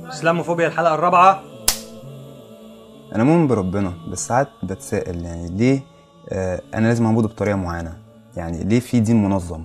اسلاموفوبيا الحلقه الرابعه انا مؤمن بربنا بس ساعات بتسائل يعني ليه آه انا لازم اعبده بطريقه معينه يعني ليه في دين منظم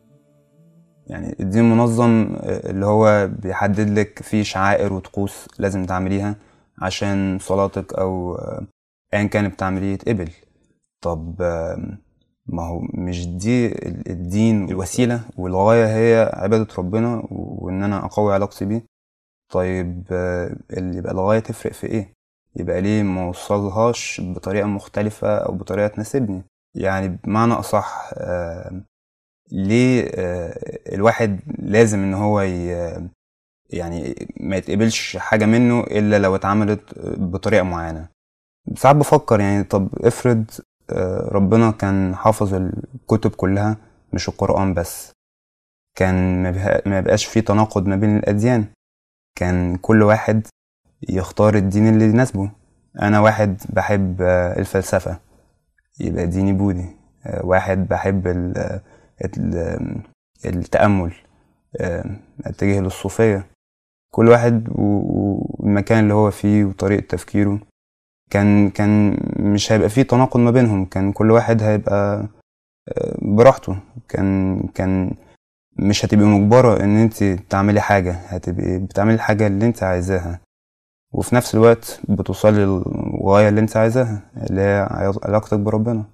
يعني الدين المنظم آه، اللي هو بيحدد لك في شعائر وطقوس لازم تعمليها عشان صلاتك او آه، ايا كان بتعمليه يتقبل طب آه، ما هو مش دي ال- الدين الوسيله والغايه هي عباده ربنا وان انا اقوي علاقتي بيه طيب آه، اللي يبقى الغايه تفرق في ايه يبقى ليه ما وصلهاش بطريقه مختلفه او بطريقه تناسبني يعني بمعنى اصح آه، ليه آه، الواحد لازم ان هو ي- يعني ما يتقبلش حاجه منه الا لو اتعملت بطريقه معينه ساعات بفكر يعني طب افرض آه، ربنا كان حافظ الكتب كلها مش القرآن بس كان ما بها- ما يبقاش فيه تناقض ما بين الأديان كان كل واحد يختار الدين اللي يناسبه أنا واحد بحب آه، الفلسفة يبقى ديني بوذي آه، واحد بحب ال- ال- التأمل آه، أتجه للصوفية كل واحد و- والمكان اللي هو فيه وطريقة تفكيره كان كان مش هيبقى فيه تناقض ما بينهم كان كل واحد هيبقى آه، براحته كان كان مش هتبقي مجبرة ان انت تعملي حاجة هتبقي بتعملي الحاجة اللي انت عايزاها وفي نفس الوقت بتوصلي للغاية اللي انت عايزاها اللي هي علاقتك بربنا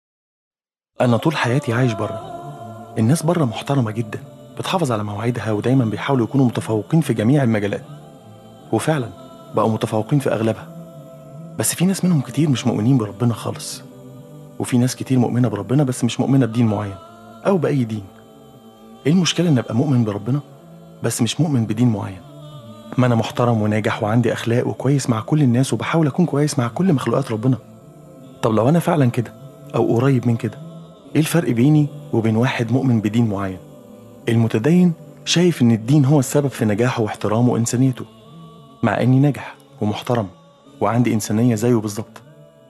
أنا طول حياتي عايش بره الناس بره محترمة جدا بتحافظ على مواعيدها ودايما بيحاولوا يكونوا متفوقين في جميع المجالات وفعلا بقوا متفوقين في أغلبها بس في ناس منهم كتير مش مؤمنين بربنا خالص وفي ناس كتير مؤمنة بربنا بس مش مؤمنة بدين معين أو بأي دين إيه المشكلة إن أبقى مؤمن بربنا بس مش مؤمن بدين معين ما أنا محترم وناجح وعندي أخلاق وكويس مع كل الناس وبحاول أكون كويس مع كل مخلوقات ربنا طب لو أنا فعلا كده أو قريب من كده ايه الفرق بيني وبين واحد مؤمن بدين معين المتدين شايف ان الدين هو السبب في نجاحه واحترامه وانسانيته مع اني ناجح ومحترم وعندي انسانيه زيه بالظبط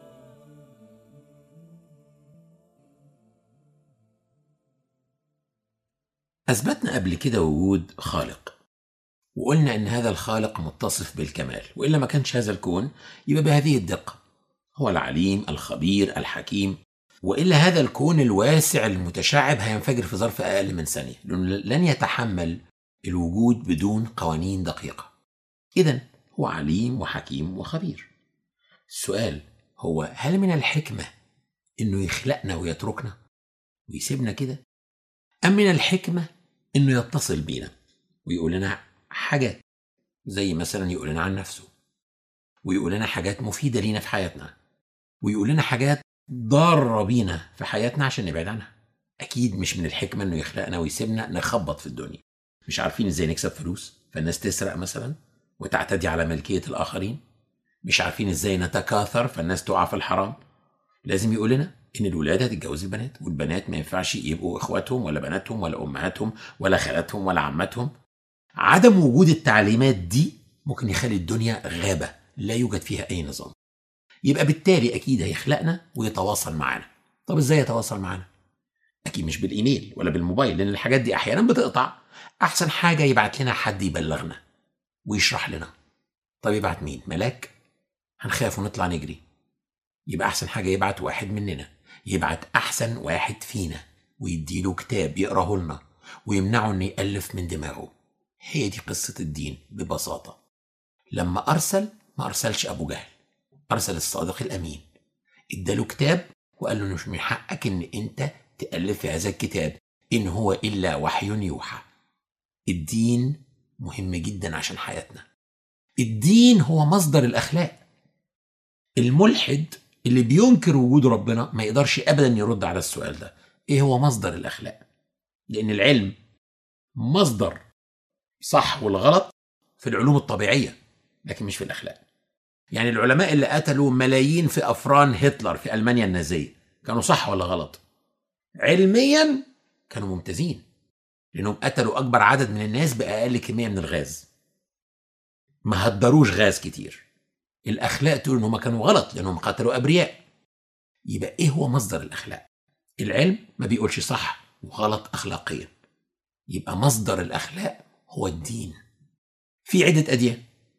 أثبتنا قبل كده وجود خالق وقلنا إن هذا الخالق متصف بالكمال وإلا ما كانش هذا الكون يبقى بهذه الدقة هو العليم الخبير الحكيم وإلا هذا الكون الواسع المتشعب هينفجر في ظرف أقل من ثانية لأنه لن يتحمل الوجود بدون قوانين دقيقة إذا هو عليم وحكيم وخبير السؤال هو هل من الحكمة إنه يخلقنا ويتركنا ويسيبنا كده أم من الحكمة إنه يتصل بينا ويقول لنا حاجات زي مثلا يقول لنا عن نفسه ويقول لنا حاجات مفيدة لينا في حياتنا ويقول لنا حاجات ضارة بينا في حياتنا عشان نبعد عنها أكيد مش من الحكمة إنه يخلقنا ويسيبنا نخبط في الدنيا مش عارفين إزاي نكسب فلوس فالناس تسرق مثلا وتعتدي على ملكية الآخرين مش عارفين إزاي نتكاثر فالناس تقع في الحرام لازم يقول لنا ان الولاد هتتجوز البنات والبنات ما ينفعش يبقوا اخواتهم ولا بناتهم ولا امهاتهم ولا خالاتهم ولا عماتهم عدم وجود التعليمات دي ممكن يخلي الدنيا غابه لا يوجد فيها اي نظام يبقى بالتالي اكيد هيخلقنا ويتواصل معانا طب ازاي يتواصل معانا اكيد مش بالايميل ولا بالموبايل لان الحاجات دي احيانا بتقطع احسن حاجه يبعت لنا حد يبلغنا ويشرح لنا طب يبعت مين ملاك هنخاف ونطلع نجري يبقى احسن حاجه يبعت واحد مننا يبعت احسن واحد فينا ويديله كتاب يقراه لنا ويمنعه انه يالف من دماغه هي دي قصه الدين ببساطه لما ارسل ما ارسلش ابو جهل ارسل الصادق الامين اداله كتاب وقال له مش من حقك ان انت تالف في هذا الكتاب ان هو الا وحي يوحى الدين مهم جدا عشان حياتنا الدين هو مصدر الاخلاق الملحد اللي بينكر وجود ربنا ما يقدرش ابدا يرد على السؤال ده ايه هو مصدر الاخلاق لان العلم مصدر صح والغلط في العلوم الطبيعيه لكن مش في الاخلاق يعني العلماء اللي قتلوا ملايين في افران هتلر في المانيا النازيه كانوا صح ولا غلط علميا كانوا ممتازين لانهم قتلوا اكبر عدد من الناس باقل كميه من الغاز ما هدروش غاز كتير الاخلاق تقول ان هم كانوا غلط لانهم قتلوا ابرياء يبقى ايه هو مصدر الاخلاق العلم ما بيقولش صح وغلط اخلاقيا يبقى مصدر الاخلاق هو الدين في عده اديان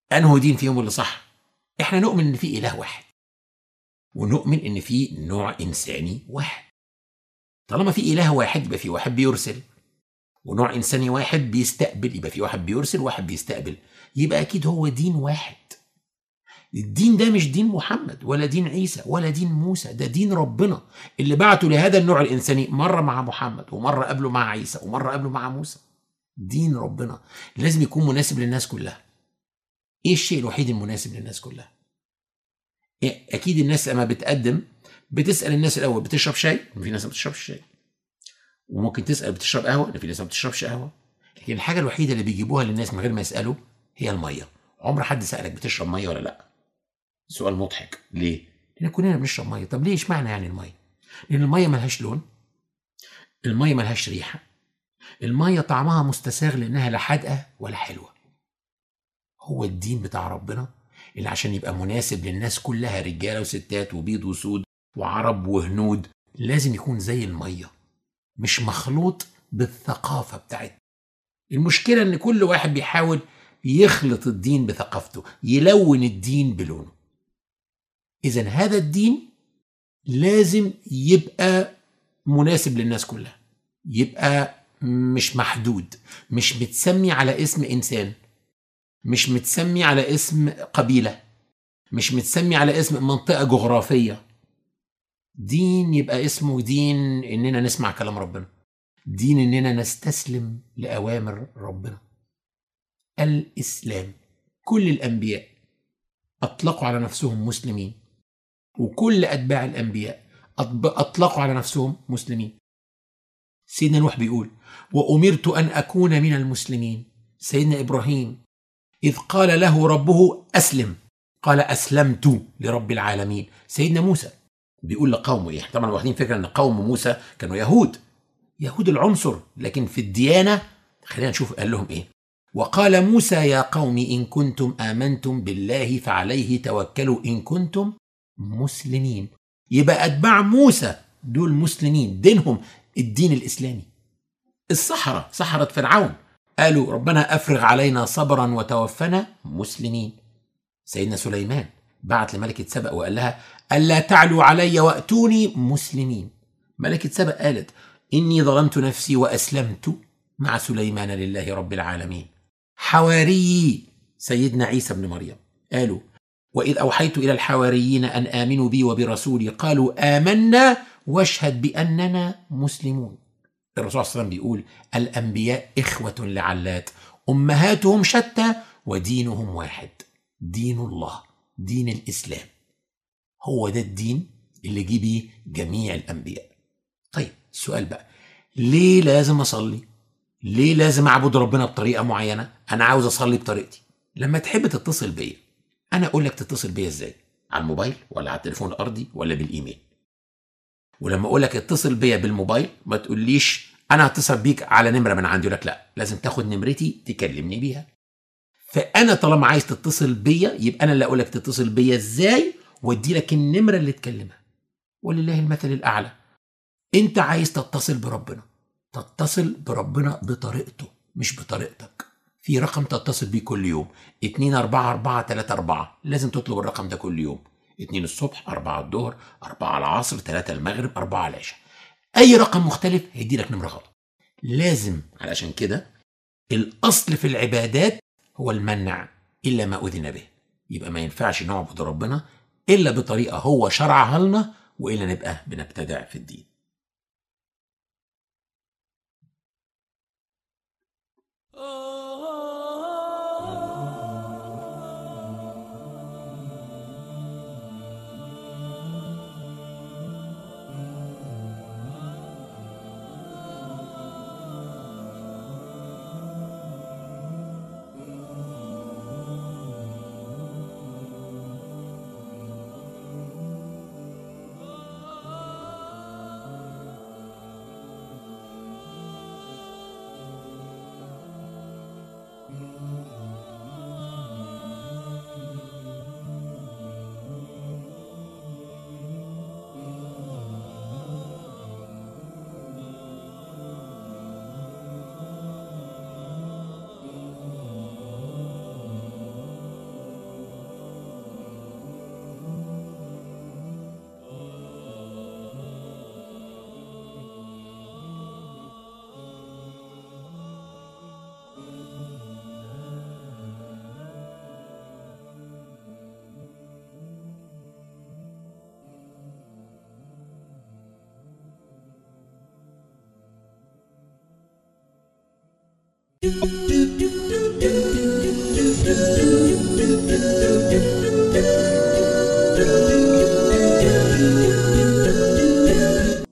انه دين فيهم اللي صح احنا نؤمن ان في اله واحد ونؤمن ان في نوع انساني واحد طالما في اله واحد يبقى في واحد بيرسل ونوع انساني واحد بيستقبل يبقى في واحد بيرسل واحد بيستقبل يبقى اكيد هو دين واحد الدين ده مش دين محمد ولا دين عيسى ولا دين موسى ده دين ربنا اللي بعته لهذا النوع الانساني مره مع محمد ومره قبله مع عيسى ومره قبله مع موسى دين ربنا لازم يكون مناسب للناس كلها ايه الشيء الوحيد المناسب للناس كلها إيه اكيد الناس لما بتقدم بتسال الناس الاول بتشرب شاي في ناس ما بتشربش شاي وممكن تسال بتشرب قهوه في ناس ما بتشربش قهوه لكن الحاجه الوحيده اللي بيجيبوها للناس من غير ما يسالوا هي الميه عمر حد سالك بتشرب ميه ولا لا سؤال مضحك ليه لان كلنا بنشرب ميه طب ليه اشمعنى يعني الميه لان الميه ملهاش لون الميه ملهاش ريحه الميه طعمها مستساغ لانها لا حادقه ولا حلوه هو الدين بتاع ربنا اللي عشان يبقى مناسب للناس كلها رجاله وستات وبيض وسود وعرب وهنود لازم يكون زي الميه مش مخلوط بالثقافه بتاعتنا المشكله ان كل واحد بيحاول يخلط الدين بثقافته يلون الدين بلونه اذا هذا الدين لازم يبقى مناسب للناس كلها يبقى مش محدود مش متسمي على اسم انسان مش متسمي على اسم قبيله مش متسمي على اسم منطقه جغرافيه دين يبقى اسمه دين اننا نسمع كلام ربنا دين اننا نستسلم لاوامر ربنا الاسلام كل الانبياء اطلقوا على نفسهم مسلمين وكل اتباع الانبياء اطلقوا على نفسهم مسلمين سيدنا نوح بيقول وامرت ان اكون من المسلمين سيدنا ابراهيم اذ قال له ربه اسلم قال اسلمت لرب العالمين سيدنا موسى بيقول لقومه ايه طبعا واخدين فكره ان قوم موسى كانوا يهود يهود العنصر لكن في الديانه خلينا نشوف قال لهم ايه وقال موسى يا قوم ان كنتم امنتم بالله فعليه توكلوا ان كنتم مسلمين يبقى اتباع موسى دول مسلمين دينهم الدين الاسلامي السحره سحره فرعون قالوا ربنا افرغ علينا صبرا وتوفنا مسلمين سيدنا سليمان بعت لملكه سبأ وقال لها الا تعلوا علي واتوني مسلمين ملكه سبأ قالت اني ظلمت نفسي واسلمت مع سليمان لله رب العالمين حواري سيدنا عيسى بن مريم قالوا واذ اوحيت الى الحواريين ان امنوا بي وبرسولي قالوا امنا واشهد باننا مسلمون الرسول صلى الله عليه وسلم بيقول الانبياء اخوه لعلات امهاتهم شتى ودينهم واحد دين الله دين الاسلام هو ده الدين اللي جه بيه جميع الانبياء طيب السؤال بقى ليه لازم اصلي ليه لازم اعبد ربنا بطريقه معينه انا عاوز اصلي بطريقتي لما تحب تتصل بيا انا اقول لك تتصل بيا ازاي على الموبايل ولا على التليفون الارضي ولا بالايميل ولما اقول لك اتصل بيا بالموبايل ما تقوليش انا هتصل بيك على نمره من عندي لك لا لازم تاخد نمرتي تكلمني بيها فانا طالما عايز تتصل بيا يبقى انا اللي اقول لك تتصل بيا ازاي وادي لك النمره اللي تكلمها ولله المثل الاعلى انت عايز تتصل بربنا تتصل بربنا بطريقته مش بطريقتك في رقم تتصل بيه كل يوم 2 4 4 3 4 لازم تطلب الرقم ده كل يوم 2 الصبح 4 الظهر 4 العصر 3 المغرب 4 العشاء اي رقم مختلف هيدي لك نمره غلط لازم علشان كده الاصل في العبادات هو المنع الا ما اذن به يبقى ما ينفعش نعبد ربنا الا بطريقه هو شرعها لنا والا نبقى بنبتدع في الدين Oh